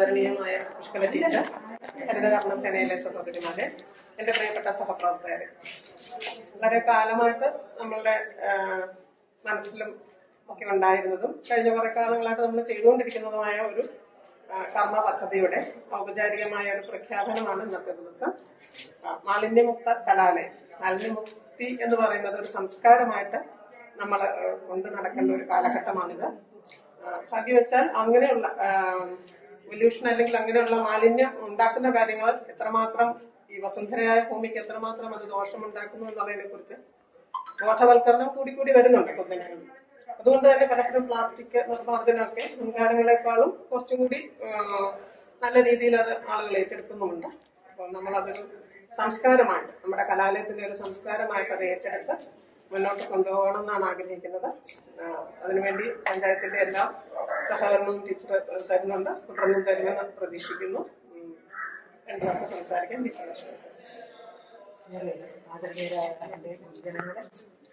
ആദരണീയമായ Pushkala teacher ഹരിതകർമ്മ സേനയിലെ സഹോദരിമാരെ എന്റെ പ്രിയപ്പെട്ട സഹപ്രവർത്തകരെ വളരെ കാലമായിട്ട് നമ്മളുടെ ആ, മനസ്സിലും ഒക്കെ ഉണ്ടായിരുന്നതും കഴിഞ്ഞ കുറെ കാലങ്ങളായിട്ട് നമ്മൾ ചെയ്തുകൊണ്ടിരിക്കുന്നതുമായ ഒരു ആ, കർമ്മ പദ്ധതിയുടെ ഔപചാരികമായ ഒരു പ്രഖ്യാപനമാണ് ഇന്നത്തെ ദിവസം ആ, മാലിന്യമുക്ത കലാലയം മാലിന്യമുക്തി എന്ന് പറയുന്നത് ഒരു സംസ്കാരമായിട്ട് നമ്മൾ കൊണ്ട് നടക്കേണ്ട ഒരു കാലഘട്ടമാണിത് ആ, ഭാഗ്യം വെച്ചാൽ അങ്ങനെയുള്ള പൊല്യൂഷൻ അല്ലെങ്കിൽ അങ്ങനെയുള്ള മാലിന്യം ഉണ്ടാക്കുന്ന കാര്യങ്ങൾ എത്രമാത്രം ഈ വസുന്ധരയായ ഭൂമിക്ക് എത്രമാത്രം അത് ദോഷമുണ്ടാക്കുന്നു എന്നുള്ളതിനെ കുറിച്ച് ബോധവൽക്കരണം കൂടി കൂടി വരുന്നുണ്ട് പൊതുജനങ്ങളിൽ അതുകൊണ്ട് തന്നെ പലപ്പോഴും പ്ലാസ്റ്റിക് നിർമ്മാർജ്ജനമൊക്കെ മുൻകാലങ്ങളെക്കാളും കുറച്ചും കൂടി ആ, നല്ല രീതിയിൽ അത് ആളുകൾ ഏറ്റെടുക്കുന്നുമുണ്ട് അപ്പോൾ നമ്മളതൊരു സംസ്കാരമായിട്ട് നമ്മുടെ കലാലയത്തിന്റെ ഒരു സംസ്കാരമായിട്ട് അത് ഏറ്റെടുത്ത് മുന്നോട്ട് കൊണ്ടുപോകണം എന്നാണ് ആഗ്രഹിക്കുന്നത് ആ, അതിനുവേണ്ടി പഞ്ചായത്തിന്റെ എല്ലാ സഹകരണവും ടീച്ചർ തരുന്നുണ്ട് തുടർന്നും തരുമെന്ന് പ്രതീക്ഷിക്കുന്നു ഉം. രണ്ടു പേർക്ക് സംസാരിക്കാൻ ടീച്ചർ ക്ഷണിക്കുന്നു. ആദരണീയരായ എൻ്റെ ജനങ്ങളെ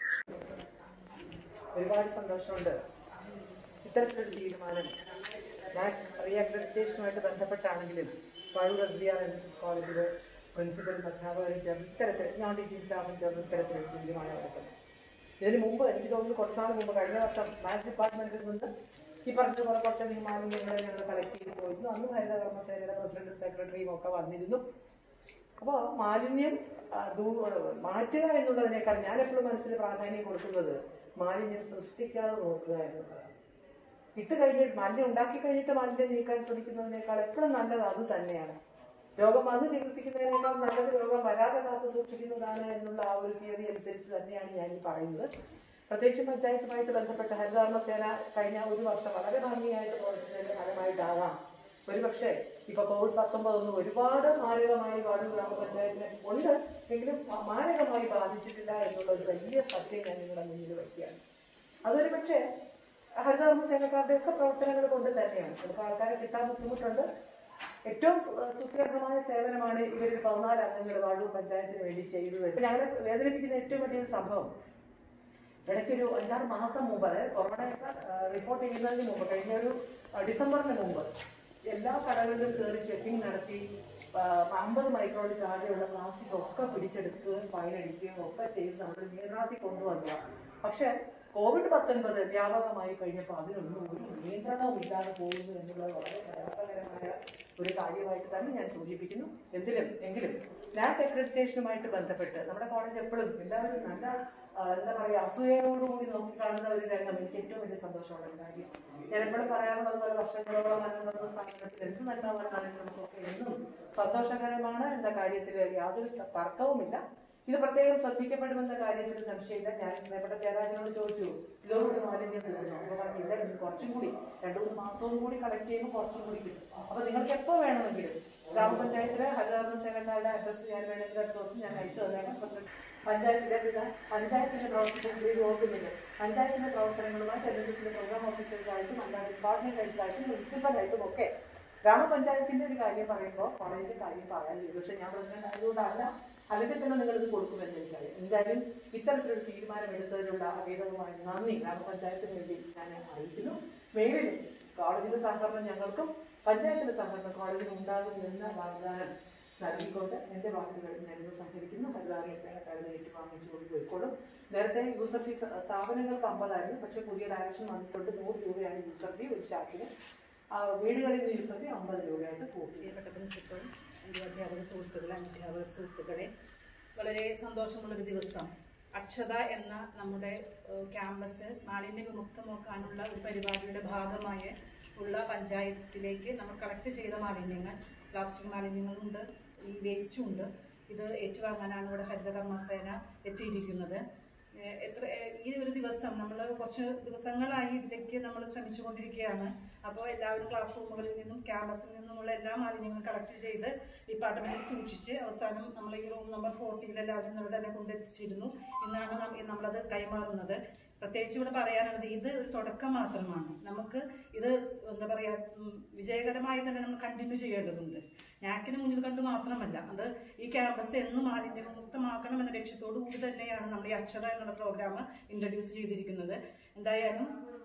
ഒരുപാട് സന്തോഷമുണ്ട് ഇത്തരത്തിലൊരു തീരുമാനം ഞാൻ റീഅക്രഡിറ്റേഷനുമായിട്ട് ബന്ധപ്പെട്ടാണെങ്കിലും Pazhoor S B R N S S കോളേജിൽ പ്രിൻസിപ്പൽ അധ്യാപകരും ചേർന്ന് ഇത്തരത്തിൽ ഞാൻ ടീച്ചിങ് സ്റ്റാഫും ചേർന്ന് ഇത്തരത്തിലൊരു തീരുമാനം എടുക്കുന്നത് ഇതിന് മുമ്പ് എനിക്ക് തോന്നുന്നു കുറച്ച് നാൾ മുമ്പ് കഴിഞ്ഞ വർഷം മാത്സ് ഡിപ്പാർട്ട്മെന്റിൽ നിന്ന് ഈ പറഞ്ഞതുപോലെ കുറച്ചധികം മാലിന്യങ്ങളെ ഞങ്ങൾ കളക്ട് ചെയ്ത് പോയിരുന്നു അന്ന് ഹരിതകർമ്മ സേനയുടെ പ്രസിഡന്റും സെക്രട്ടറിയും ഒക്കെ വന്നിരുന്നു അപ്പോൾ മാലിന്യം ആ, ദൂ- മാറ്റുക എന്നുള്ളതിനേക്കാൾ ഞാൻ എപ്പോഴും മനസ്സിൽ പ്രാധാന്യം കൊടുക്കുന്നത് മാലിന്യം സൃഷ്ടിക്കാതെ നോക്കുക എന്നുള്ളതാണ് ഇട്ട് കഴിഞ്ഞിട്ട് മാലിന്യം ഉണ്ടാക്കി കഴിഞ്ഞിട്ട് മാലിന്യം നീക്കാൻ ശ്രമിക്കുന്നതിനേക്കാൾ എപ്പോഴും നല്ലത് അത് തന്നെയാണ് രോഗം വന്ന് ചികിത്സിക്കുന്നതിനേക്കാൾ നല്ലത് രോഗം വരാതെ കാത്ത് സൂക്ഷിക്കുന്നതാണ് എന്നുള്ള ആ ഒരു തിയറി അനുസരിച്ച് തന്നെയാണ് ഞാൻ ഈ പറയുന്നത് പ്രത്യേകിച്ചും പഞ്ചായത്തുമായിട്ട് ബന്ധപ്പെട്ട ഹരിതകർമ്മ സേന കഴിഞ്ഞ ഒരു വർഷം വളരെ ഭംഗിയായിട്ട് പ്രവർത്തിച്ചതിന്റെ ഫലമായിട്ടാകാം ഒരുപക്ഷെ ഇപ്പൊ കോവിഡ് പത്തൊമ്പതൊന്നും ഒരുപാട് മാരകമായി വാർഡ് ഗ്രാമപഞ്ചായത്തിനെ ഉണ്ട് എങ്കിലും മ- മാരകമായി ബാധിച്ചിട്ടില്ല എന്നുള്ള ഒരു വലിയ സത്യം ഞാൻ നിങ്ങളുടെ മുന്നിൽ വയ്ക്കുകയാണ് അതൊരു പക്ഷേ ഹരിതകർമ്മ സേനക്കാരുടെ ഒക്കെ പ്രവർത്തനങ്ങൾ കൊണ്ട് തന്നെയാണ് നമുക്ക് ആൾക്കാരെ കിട്ടാൻ ബുദ്ധിമുട്ടുണ്ട് ഏറ്റവും സു- സുസ്ഥിരമായ സേവനമാണ് ഇവരിൽ പതിനാല് അംഗങ്ങൾ വാർഡ് പഞ്ചായത്തിന് വേണ്ടി ചെയ്തത് ഞങ്ങളെ വേദനിപ്പിക്കുന്ന ഏറ്റവും വലിയൊരു സംഭവം ഇടയ്ക്കൊരു അഞ്ചാറ് മാസം മുമ്പ് അതായത് കൊറോണയൊക്കെ റിപ്പോർട്ട് ചെയ്യുന്നതിന് മുമ്പ് കഴിഞ്ഞ ഒരു ആ, ഡിസംബറിന് മുമ്പ് എല്ലാ കടകളിലും കയറി ചെക്കിംഗ് നടത്തി ആ, അമ്പത് മൈക്രോണിൽ താഴെയുള്ള പ്ലാസ്റ്റിക് ഒക്കെ പിടിച്ചെടുക്കുകയും ഫൈൻ അടിക്കുകയും ഒക്കെ ചെയ്ത് നമ്മൾ നിയന്ത്രണത്തിൽ കൊണ്ടുവന്നതാണ് പക്ഷേ കോവിഡ് പത്തൊൻപത് വ്യാപകമായി കഴിഞ്ഞപ്പോൾ അതിനൊന്നും ഒരു നിയന്ത്രണവും ഇല്ലാതെ പോകുന്നു എന്നുള്ളത് വളരെ പ്രയാസകരമായ ഒരു കാര്യമായിട്ട് തന്നെ ഞാൻ സൂചിപ്പിക്കുന്നു എന്തിലും എങ്കിലും ലാബ് അക്രഡിറ്റേഷനുമായിട്ട് ബന്ധപ്പെട്ട് നമ്മുടെ കോളേജ് എപ്പോഴും എല്ലാവരും നല്ല ആ, എന്താ പറയുക അസൂയയോടുകൂടി നോക്കിക്കാണുന്ന ഒരു രംഗം എനിക്ക് ഏറ്റവും വലിയ സന്തോഷമുള്ള ഒരു കാര്യം ഞാൻ എപ്പോഴും പറയാറുള്ളത് പോലെ വർഷങ്ങളോളം അനന്തര സ്ഥാപനത്തിൽ എന്ത് നന്മ വന്നാലും നമുക്കൊക്കെ എന്നും സന്തോഷകരമാണ് എന്ന കാര്യത്തിൽ യാതൊരു ത- തർക്കവുമില്ല ഇത് പ്രത്യേകം ശ്രദ്ധിക്കപ്പെടുമെന്ന കാര്യത്തിൽ സംശയമില്ല ഞാൻ നമ്മുടെ ജയരാജനോട് ചോദിച്ചു ഇതോടുകൂടി മാലിന്യം തീർന്നു അപ്പൊ പറഞ്ഞു ഇല്ല ഇനി കുറച്ചും കൂടി രണ്ടു മൂന്ന് മാസവും കൂടി കളക്ട് ചെയ്യുമ്പോൾ കുറച്ചും കൂടി കിട്ടും അപ്പൊ നിങ്ങൾക്ക് എപ്പോൾ വേണമെങ്കിലും ഗ്രാമപഞ്ചായത്തിലെ ഹരിതകർമ്മ സേനക്കാരുടെ അഡ്രസ്സ് ഞാൻ വേണമെങ്കിൽ അടുത്ത ദിവസം ഞാൻ അയച്ചു തന്നേക്കാം പ്രസിഡന്റ് പഞ്ചായത്തിലെ പിന്നെ പഞ്ചായത്തിന്റെ പ്രവർത്തനത്തിൽ ഓർക്കുന്നില്ല പഞ്ചായത്തിന്റെ പ്രവർത്തനങ്ങളുമായിട്ട് എൻ എസ് എസിന്റെ പ്രോഗ്രാം ഓഫീസേഴ്സായിട്ടും അല്ലാതെ ഡിപ്പാർട്ട്മെന്റ് ഹെഡ്സായിട്ടും മുനിസിപ്പലായിട്ടും ഒക്കെ ഗ്രാമപഞ്ചായത്തിന്റെ ഒരു കാര്യം പറയുമ്പോൾ കോളേജിന്റെ കാര്യം പറയാൻ ചെയ്തു പക്ഷെ ഞാൻ പ്രസിഡന്റ് ആയതുകൊണ്ടല്ല അല്ലെങ്കിൽ തന്നെ നിങ്ങൾ ഇത് കൊടുക്കുമെന്ന് എനിക്കറിയാം എന്തായാലും ഇത്തരത്തിലൊരു തീരുമാനം എടുത്തതിനുള്ള അഭേദവുമായ നന്ദി ഗ്രാമപഞ്ചായത്തിന് വേണ്ടി ഞാൻ അറിയിക്കുന്നു മേലിലും കോളേജിന്റെ സഹകരണം ഞങ്ങൾക്കും പഞ്ചായത്തിന്റെ സഹകരണം കോളേജിന് ഉണ്ടാകും എന്ന വാഗ്ദാനം നൽകിക്കൊണ്ട് എന്റെ വാക്കുകൾ ഞാനിത് സഹകരിക്കുന്നു ഹരിതാറിയ സേനക്കാരുടെ ഏറ്റുവാങ്ങിച്ചുകൊണ്ട് പോയിക്കോളും നേരത്തെ യൂസർ ഫീസ് സ്ഥാപനങ്ങൾക്ക് അമ്പതായിരുന്നു പക്ഷേ പുതിയ ഡയറക്ഷൻ വന്നിട്ടുണ്ട് നൂറ് രൂപയാണ് യൂസർ ഫീ ഒരു സ്റ്റാഫിന് ആ, വീടുകളിൽ നിന്ന് യൂസർ ഫീ അമ്പത് രൂപയായിട്ട് കൂട്ടി പ്രിയപ്പെട്ട പ്രിൻസിപ്പൽ എൻ്റെ അധ്യാപക സുഹൃത്തുക്കളെ അധ്യാപക സുഹൃത്തുക്കളെ വളരെ സന്തോഷമുള്ളൊരു ദിവസം അക്ഷത എന്ന നമ്മുടെ ഏഹ്, ക്യാമ്പസ് മാലിന്യ വിമുക്തമാക്കാനുള്ള ഒരു പരിപാടിയുടെ ഭാഗമായി ഉള്ള പഞ്ചായത്തിലേക്ക് നമ്മൾ കളക്ട് ചെയ്ത മാലിന്യങ്ങൾ പ്ലാസ്റ്റിക് മാലിന്യങ്ങളുണ്ട് ഈ വേസ്റ്റും ഉണ്ട് ഇത് ഏറ്റുവാങ്ങാനാണ് ഇവിടെ ഹരിതകർമ്മസേന എത്തിയിരിക്കുന്നത് ഏഹ് എത്ര ഏഹ് ഈ ഒരു ദിവസം നമ്മൾ കുറച്ച് ദിവസങ്ങളായി ഇതിലേക്ക് നമ്മൾ ശ്രമിച്ചുകൊണ്ടിരിക്കുകയാണ് അപ്പോൾ എല്ലാവരും ക്ലാസ് റൂമുകളിൽ നിന്നും ക്യാമ്പസിൽ നിന്നുമുള്ള എല്ലാ മാലിന്യങ്ങളും കളക്ട് ചെയ്ത് ഡിപ്പാർട്ട്മെന്റിൽ സൂക്ഷിച്ച് അവസാനം നമ്മൾ ഈ റൂം നമ്പർ ഫോർട്ടിയിൽ എല്ലാവരും ഇന്നലെ തന്നെ കൊണ്ടെത്തിച്ചിരുന്നു ഇന്നാണ് നം- നമ്മളത് കൈമാറുന്നത് പ്രത്യേകിച്ച് ഇവിടെ പറയാനുള്ളത് ഇത് ഒരു തുടക്കം മാത്രമാണ് നമുക്ക് ഇത് എന്താ പറയാ ഉം, വിജയകരമായി തന്നെ നമ്മൾ കണ്ടിന്യൂ ചെയ്യേണ്ടതുണ്ട് നാക്കിന് മുന്നിൽ കണ്ട് മാത്രമല്ല അത് ഈ ക്യാമ്പസ് എന്നും മാലിന്യമുക്തമാക്കണം എന്ന ലക്ഷ്യത്തോടു കൂടി തന്നെയാണ് നമ്മൾ ഈ അക്ഷര എന്നുള്ള പ്രോഗ്രാം ഇൻട്രൊഡ്യൂസ് ചെയ്തിരിക്കുന്നത് എന്തായാലും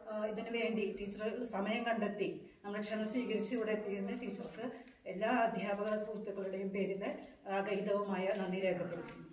ആ, ഇതിനു വേണ്ടി ടീച്ചർ സമയം കണ്ടെത്തി നമ്മൾ ക്ഷണം സ്വീകരിച്ച് ഇവിടെ എത്തിയതിന് ടീച്ചർക്ക് എല്ലാ അധ്യാപക സുഹൃത്തുക്കളുടെയും പേരിൽ അഗൈതവുമായ നന്ദി രേഖപ്പെടുത്തുന്നു